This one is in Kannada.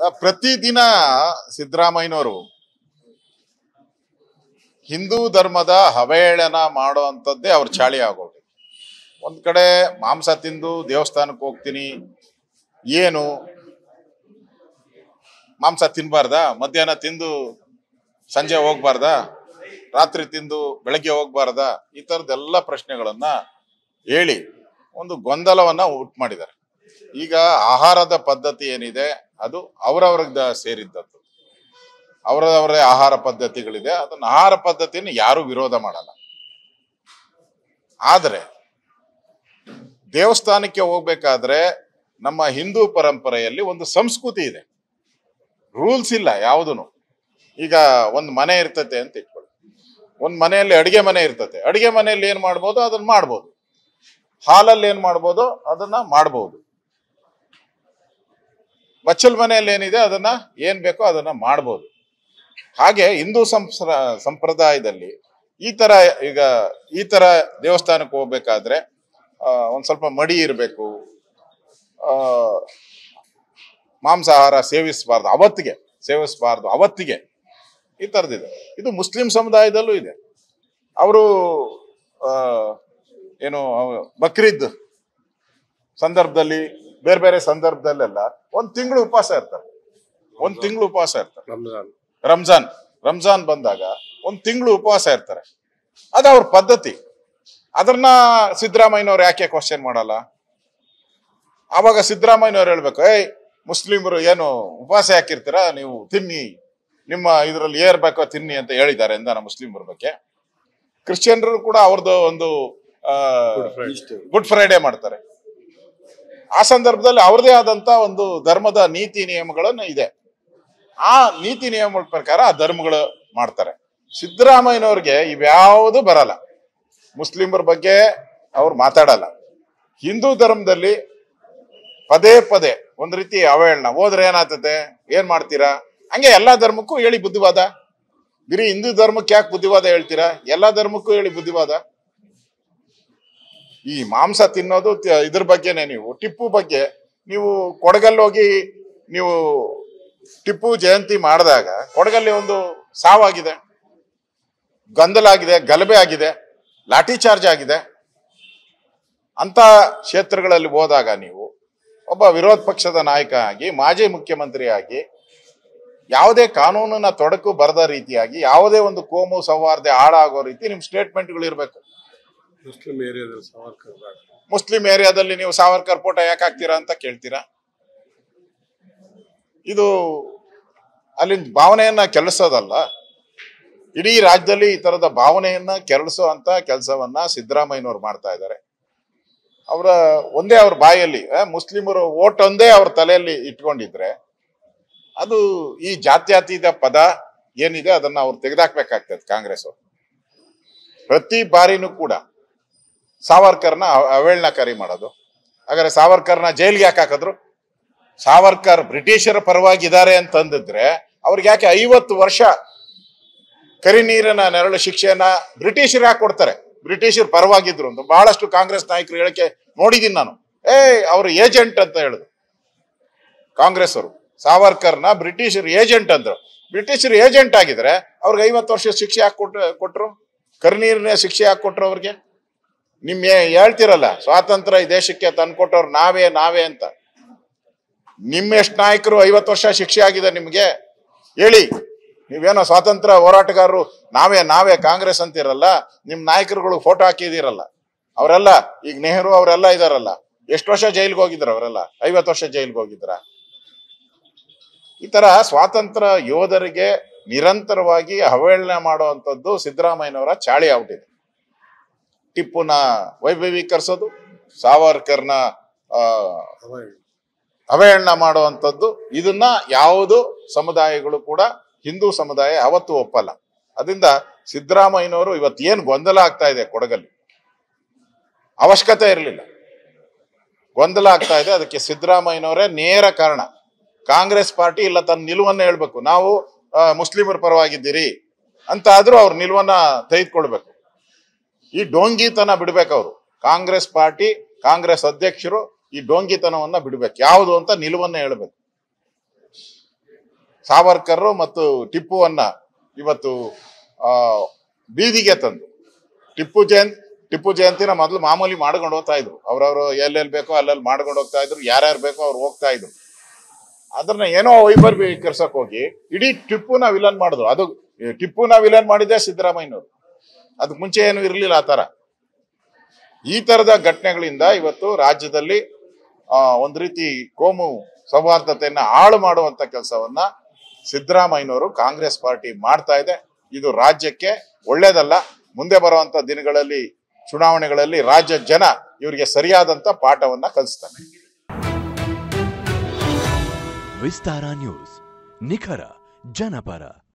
ಆ, ಪ್ರತಿದಿನ ಸಿದ್ದರಾಮಯ್ಯನವರು ಹಿಂದೂ ಧರ್ಮದ ಅವಹೇಳನ ಮಾಡುವಂಥದ್ದೇ ಅವ್ರ ಚಾಳಿ ಆಗೋದು ಒಂದ್ ಕಡೆ ಮಾಂಸ ತಿಂದು ದೇವಸ್ಥಾನಕ್ಕೆ ಹೋಗ್ತೀನಿ ಏನು ಮಾಂಸ ತಿನ್ಬಾರ್ದಾ ಮಧ್ಯಾಹ್ನ ತಿಂದು ಸಂಜೆ ಹೋಗ್ಬಾರ್ದಾ ರಾತ್ರಿ ತಿಂದು ಬೆಳಗ್ಗೆ ಹೋಗ್ಬಾರ್ದಾ ಈ ಥರದ್ದೆಲ್ಲ ಪ್ರಶ್ನೆಗಳನ್ನ ಹೇಳಿ ಒಂದು ಗೊಂದಲವನ್ನ ಉಂಟು ಮಾಡಿದ್ದಾರೆ ಈಗ ಆಹಾರದ ಪದ್ಧತಿ ಏನಿದೆ ಅದು ಅವರವ್ರಿಗೆ ಸೇರಿದ್ದದ್ದು ಅವರವರೇ ಆಹಾರ ಪದ್ಧತಿಗಳಿದೆ ಅದನ್ನ ಆಹಾರ ಪದ್ಧತಿಯನ್ನು ಯಾರು ವಿರೋಧ ಮಾಡಲ್ಲ ಆದರೆ ದೇವಸ್ಥಾನಕ್ಕೆ ಹೋಗ್ಬೇಕಾದ್ರೆ ನಮ್ಮ ಹಿಂದೂ ಪರಂಪರೆಯಲ್ಲಿ ಒಂದು ಸಂಸ್ಕೃತಿ ಇದೆ ರೂಲ್ಸ್ ಇಲ್ಲ ಯಾವುದೂ ಈಗ ಒಂದು ಮನೆ ಇರ್ತತೆ ಅಂತ ಇಟ್ಕೊಳ್ಳಿ ಒಂದು ಮನೆಯಲ್ಲಿ ಅಡಿಗೆ ಮನೆ ಇರ್ತತೆ ಅಡಿಗೆ ಮನೆಯಲ್ಲಿ ಏನ್ ಮಾಡ್ಬೋದು ಅದನ್ನ ಮಾಡ್ಬೋದು ಹಾಲಲ್ಲಿ ಏನ್ ಮಾಡ್ಬೋದು ಅದನ್ನ ಮಾಡ್ಬೋದು ಬಚ್ಚಲ್ ಮನೆಯಲ್ಲಿ ಏನಿದೆ ಅದನ್ನ ಏನ್ ಬೇಕೋ ಅದನ್ನ ಮಾಡ್ಬೋದು ಹಾಗೆ ಹಿಂದೂ ಸಂಪ್ರ ಸಂಪ್ರದಾಯದಲ್ಲಿ ಈ ತರ ಈಗ ಈ ತರ ದೇವಸ್ಥಾನಕ್ಕೆ ಹೋಗ್ಬೇಕಾದ್ರೆ ಆ, ಒಂದ್ ಸ್ವಲ್ಪ ಮಡಿ ಇರಬೇಕು ಮಾಂಸಾಹಾರ ಸೇವಿಸಬಾರ್ದು ಅವತ್ತಿಗೆ ಸೇವಿಸಬಾರ್ದು ಅವತ್ತಿಗೆ ಈ ಥರದಿದೆ ಇದು ಮುಸ್ಲಿಂ ಸಮುದಾಯದಲ್ಲೂ ಇದೆ ಅವರು ಏನು ಅವ್- ಬಕ್ರೀದ್ ಸಂದರ್ಭದಲ್ಲಿ ಬೇರೆ ಬೇರೆ ಸಂದರ್ಭದಲ್ಲೆಲ್ಲ ಒಂದ್ ತಿಂಗಳು ಉಪವಾಸ ಇರ್ತಾರೆ ಒಂದ್ ತಿಂಗಳು ಉಪವಾಸ ಇರ್ತಾರೆ ರಂಜಾನ್ ರಂಜಾನ್ ರಂಜಾನ್ ಬಂದಾಗ ಒಂದ್ ತಿಂಗಳು ಉಪವಾಸ ಇರ್ತಾರೆ ಅದು ಅವ್ರ ಪದ್ಧತಿ ಅದನ್ನ ಸಿದ್ದರಾಮಯ್ಯನವ್ರು ಯಾಕೆ ಕ್ವಶನ್ ಮಾಡಲ್ಲ ಆವಾಗ ಸಿದ್ದರಾಮಯ್ಯನವ್ರು ಹೇಳ್ಬೇಕು ಏಯ್ ಮುಸ್ಲಿಮರು ಏನು ಉಪವಾಸ ಯಾಕಿರ್ತೀರಾ ನೀವು ತಿನ್ನಿ ನಿಮ್ಮ ಇದರಲ್ಲಿ ಏರ್ ಬೇಕೋ ತಿನ್ನಿ ಅಂತ ಹೇಳಿದ್ದಾರೆ ಎಂದಾನ ಮುಸ್ಲಿಮರ ಬಗ್ಗೆ ಕ್ರಿಶ್ಚಿಯನ್ರು ಕೂಡ ಅವ್ರದ್ದು ಒಂದು Good Friday. ಗುಡ್ ಫ್ರೈಡೇ ಮಾಡ್ತಾರೆ ಆ ಸಂದರ್ಭದಲ್ಲಿ ಅವ್ರದೇ ಆದಂತ ಒಂದು ಧರ್ಮದ ನೀತಿ ನಿಯಮಗಳನ್ನು ಇದೆ ಆ ನೀತಿ ನಿಯಮಗಳ ಪ್ರಕಾರ ಆ ಧರ್ಮಗಳು ಮಾಡ್ತಾರೆ ಸಿದ್ದರಾಮಯ್ಯನವ್ರಿಗೆ ಇವ್ಯಾವುದು ಬರಲ್ಲ ಮುಸ್ಲಿಮರ ಬಗ್ಗೆ ಅವ್ರು ಮಾತಾಡಲ್ಲ ಹಿಂದೂ ಧರ್ಮದಲ್ಲಿ ಪದೇ ಪದೇ ಒಂದ್ ರೀತಿ ಅವಹೇಳನ ಹೋದ್ರೆ ಏನಾಗ್ತತೆ ಏನ್ ಮಾಡ್ತೀರಾ ಹಂಗೆ ಎಲ್ಲಾ ಧರ್ಮಕ್ಕೂ ಹೇಳಿ ಬುದ್ಧಿವಾದ ಬರೀ ಹಿಂದೂ ಧರ್ಮಕ್ಕೆ ಯಾಕೆ ಬುದ್ಧಿವಾದ ಹೇಳ್ತೀರಾ ಎಲ್ಲಾ ಧರ್ಮಕ್ಕೂ ಹೇಳಿ ಬುದ್ಧಿವಾದ ಈ ಮಾಂಸ ತಿನ್ನೋದು ತ- ಇದ್ರ ಬಗ್ಗೆನೆ ನೀವು ಟಿಪ್ಪು ಬಗ್ಗೆ ನೀವು ಕೊಡಗಲ್ಲಿ ಹೋಗಿ ನೀವು ಟಿಪ್ಪು ಜಯಂತಿ ಮಾಡಿದಾಗ ಕೊಡಗಲ್ಲಿ ಒಂದು ಸಾವಾಗಿದೆ ಗೊಂದಲ ಆಗಿದೆ ಗಲಭೆ ಆಗಿದೆ ಲಾಠಿ ಚಾರ್ಜ್ ಆಗಿದೆ ಅಂತ ಕ್ಷೇತ್ರಗಳಲ್ಲಿ ಹೋದಾಗ ನೀವು ಒಬ್ಬ ವಿರೋಧ ಪಕ್ಷದ ನಾಯಕ ಆಗಿ ಮಾಜಿ ಮುಖ್ಯಮಂತ್ರಿ ಆಗಿ ಯಾವುದೇ ಕಾನೂನಿನ ತೊಡಕು ಬರದ ರೀತಿಯಾಗಿ ಯಾವುದೇ ಒಂದು ಕೋಮು ಸೌಹಾರ್ದ ಹಾಳಾಗೋ ರೀತಿ ನಿಮ್ ಸ್ಟೇಟ್ಮೆಂಟ್ಗಳು ಇರಬೇಕು ಮುಸ್ಲಿಂ ಏರಿಯಾದಲ್ಲಿ ಸಾವರ್ಕರ್ ಬೇಡ. ಮುಸ್ಲಿಂ ಏರಿಯಾದಲ್ಲಿ ನೀವು ಸಾವರ್ಕರ್ ಫೋಟೋ ಯಾಕೆ ಹಾಕ್ತೀರಾ ಅಂತ ಕೇಳ್ತೀರಾ ಇದು ಅಲ್ಲಿನ ಭಾವನೆಯನ್ನ ಕೆಲಿಸೋದಲ್ಲ ಇಡೀ ರಾಜ್ಯದಲ್ಲಿ ಈ ತರದ ಭಾವನೆಯನ್ನ ಕೆರಳಿಸೋ ಅಂತ ಕೆಲಸವನ್ನ ಸಿದ್ದರಾಮಯ್ಯನವ್ರು ಮಾಡ್ತಾ ಇದ್ದಾರೆ ಅವರ ಒಂದೇ ಅವ್ರ ಬಾಯಲ್ಲಿ ಆ, ಮುಸ್ಲಿಮರು ಓಟ್ ಒಂದೇ ಅವ್ರ ತಲೆಯಲ್ಲಿ ಇಟ್ಕೊಂಡಿದ್ರೆ ಅದು ಈ ಜಾತ್ಯತೀತ ಪದ ಏನಿದೆ ಅದನ್ನ ಅವ್ರು ತೆಗೆದಾಕ್ಬೇಕಾಗ್ತದೆ ಕಾಂಗ್ರೆಸ್ ಅವ್ರು ಪ್ರತಿ ಬಾರಿನೂ ಕೂಡ ಸಾವರ್ಕರ್ನ ಅವ- ಅವಹೇಳನಕಾರಿ ಮಾಡೋದು ಹಾಗಾದ್ರೆ ಸಾವರ್ಕರ್ನ ಜೈಲ್ಗೆ ಯಾಕೆ ಹಾಕಿದ್ರು ಸಾವರ್ಕರ್ ಬ್ರಿಟಿಷರ ಪರವಾಗಿದ್ದಾರೆ ಅಂತಂದಿದ್ರೆ ಅವ್ರಿಗೆ ಯಾಕೆ ಐವತ್ತು ವರ್ಷ ಕರಿ ನೀರಿನ ನೆರಳು ಶಿಕ್ಷೆಯನ್ನ ಬ್ರಿಟಿಷರು ಯಾಕೆ ಕೊಡ್ತಾರೆ ಬ್ರಿಟಿಷರು ಪರವಾಗಿದ್ರು ಅಂತ ಬಹಳಷ್ಟು ಕಾಂಗ್ರೆಸ್ ನಾಯಕರು ಹೇಳಿಕೆ ನೋಡಿದೀನಿ ನಾನು ಏ ಅವ್ರ ಏಜೆಂಟ್ ಅಂತ ಹೇಳಿದ್ರು ಕಾಂಗ್ರೆಸ್ ಅವರು ಸಾವರ್ಕರ್ನ ಬ್ರಿಟಿಷರು ಏಜೆಂಟ್ ಅಂದ್ರು ಬ್ರಿಟಿಷರು ಏಜೆಂಟ್ ಆಗಿದ್ರೆ ಅವ್ರಿಗೆ ಐವತ್ತು ವರ್ಷ ಶಿಕ್ಷೆ ಯಾಕೆ ಕೊಟ್ಟು ಕೊಟ್ರು ಕರಿನೀರಿನ ಶಿಕ್ಷೆ ಯಾಕೆ ಕೊಟ್ರು ಅವ್ರಿಗೆ ನಿಮ್ ಏ- ಹೇಳ್ತಿರಲ್ಲ ಸ್ವಾತಂತ್ರ್ಯ ಈ ದೇಶಕ್ಕೆ ತಂದ್ಕೊಟ್ಟವ್ರು ನಾವೇ ನಾವೇ ಅಂತ ನಿಮ್ಮ ಎಷ್ಟು ನಾಯಕರು ಐವತ್ತು ವರ್ಷ ಶಿಕ್ಷೆ ಆಗಿದೆ ನಿಮ್ಗೆ ಹೇಳಿ ನೀವೇನೋ ಸ್ವಾತಂತ್ರ್ಯ ಹೋರಾಟಗಾರರು ನಾವೇ ನಾವೇ ಕಾಂಗ್ರೆಸ್ ಅಂತಿರಲ್ಲ ನಿಮ್ ನಾಯಕರುಗಳು ಫೋಟೋ ಹಾಕಿದಿರಲ್ಲ ಅವರೆಲ್ಲ ಈಗ ನೆಹರು ಅವರೆಲ್ಲ ಇದಾರಲ್ಲ ಎಷ್ಟು ವರ್ಷ ಜೈಲ್ಗೆ ಹೋಗಿದ್ರ ಅವರೆಲ್ಲ ಐವತ್ತು ವರ್ಷ ಜೈಲ್ಗೆ ಹೋಗಿದ್ರ ಈ ತರ ಸ್ವಾತಂತ್ರ್ಯ ಯೋಧರಿಗೆ ನಿರಂತರವಾಗಿ ಅವಹೇಳನ ಮಾಡುವಂಥದ್ದು ಸಿದ್ದರಾಮಯ್ಯನವರ ಚಾಳಿ ಆಗ್ಬಿಟ್ಟಿದೆ ಟಿಪ್ಪುನ ವೈಭವೀಕರಿಸೋದು ಸಾವರ್ಕರ್ನ ಆ, ಅವಹೇಳನ. ಅವಹೇಳನ ಮಾಡುವಂಥದ್ದು ಇದನ್ನ ಯಾವುದು ಸಮುದಾಯಗಳು ಕೂಡ ಹಿಂದೂ ಸಮುದಾಯ ಯಾವತ್ತೂ ಒಪ್ಪಲ್ಲ ಅದರಿಂದ ಸಿದ್ದರಾಮಯ್ಯನವರು ಇವತ್ತು ಏನ್ ಗೊಂದಲ ಆಗ್ತಾ ಇದೆ ಕೊಡಗಲ್ಲಿ ಅವಶ್ಯಕತೆ ಇರಲಿಲ್ಲ ಗೊಂದಲ ಆಗ್ತಾ ಇದೆ ಅದಕ್ಕೆ ಸಿದ್ದರಾಮಯ್ಯನವರೇ ನೇರ ಕಾರಣ ಕಾಂಗ್ರೆಸ್ ಪಾರ್ಟಿ ಇಲ್ಲ ತನ್ನ ನಿಲುವನ್ನ ಹೇಳ್ಬೇಕು ನಾವು ಆ, ಮುಸ್ಲಿಮರ ಪರವಾಗಿದ್ದೀರಿ ಅಂತ ಆದ್ರೂ ಅವ್ರ ನಿಲುವನ್ನ ತೆಗೆದುಕೊಳ್ಬೇಕು ಈ ಡೋಂಗಿತನ ಬಿಡ್ಬೇಕು ಅವರು ಕಾಂಗ್ರೆಸ್ ಪಾರ್ಟಿ ಕಾಂಗ್ರೆಸ್ ಅಧ್ಯಕ್ಷರು ಈ ಡೋಂಗಿತನವನ್ನ ಬಿಡ್ಬೇಕು ಯಾವುದು ಅಂತ ನಿಲುವನ್ನ ಹೇಳ್ಬೇಕು ಸಾವರ್ಕರ್ ಮತ್ತು ಟಿಪ್ಪುವನ್ನ ಇವತ್ತು ಆ, ಬೀದಿಗೆ ತಂದು ಟಿಪ್ಪು ಜಯಂತಿ ಟಿಪ್ಪು ಜಯಂತಿನ ಮೊದಲು ಮಾಮೂಲಿ ಮಾಡ್ಕೊಂಡು ಹೋಗ್ತಾ ಇದ್ರು ಅವ್ರವ್ರು ಎಲ್ಲೆಲ್ಲಿ ಬೇಕೋ ಅಲ್ಲೆಲ್ಲಿ ಮಾಡ್ಕೊಂಡು ಹೋಗ್ತಾ ಇದ್ರು ಯಾರ್ಯಾರು ಬೇಕೋ ಅವ್ರು ಹೋಗ್ತಾ ಇದ್ರು ಅದನ್ನ ಏನೋ ವೈಭವೀಕರಿಸಕ್ ಹೋಗಿ ಇಡೀ ಟಿಪ್ಪುನ ವಿಲನ್ ಮಾಡಿದ್ರು ಅದು ಈ ಟಿಪ್ಪುನ ವಿಲನ್ ಮಾಡಿದ್ದೆ ಸಿದ್ದರಾಮಯ್ಯನವರು ಅದಕ್ಕೆ ಮುಂಚೆ ಏನು ಇರಲಿಲ್ಲ ಆ ತರ ಈ ತರದ ಘಟನೆಗಳಿಂದ ಇವತ್ತು ರಾಜ್ಯದಲ್ಲಿ ಆ, ಒಂದ್ ರೀತಿ ಕೋಮು ಸೌಹಾರ್ದತೆಯನ್ನ ಹಾಳು ಮಾಡುವಂತ ಕೆಲಸವನ್ನ ಸಿದ್ದರಾಮಯ್ಯನವರು ಕಾಂಗ್ರೆಸ್ ಪಾರ್ಟಿ ಮಾಡ್ತಾ ಇದೆ ಇದು ರಾಜ್ಯಕ್ಕೆ ಒಳ್ಳೇದಲ್ಲ ಮುಂದೆ ಬರುವಂತ ದಿನಗಳಲ್ಲಿ ಚುನಾವಣೆಗಳಲ್ಲಿ ರಾಜ್ಯ ಜನ ಇವರಿಗೆ ಸರಿಯಾದಂತ ಪಾಠವನ್ನ ಕಲಿಸ್ತಾರೆ ವಿಸ್ತಾರ ನ್ಯೂಸ್ ನಿಖರ ಜನಪರ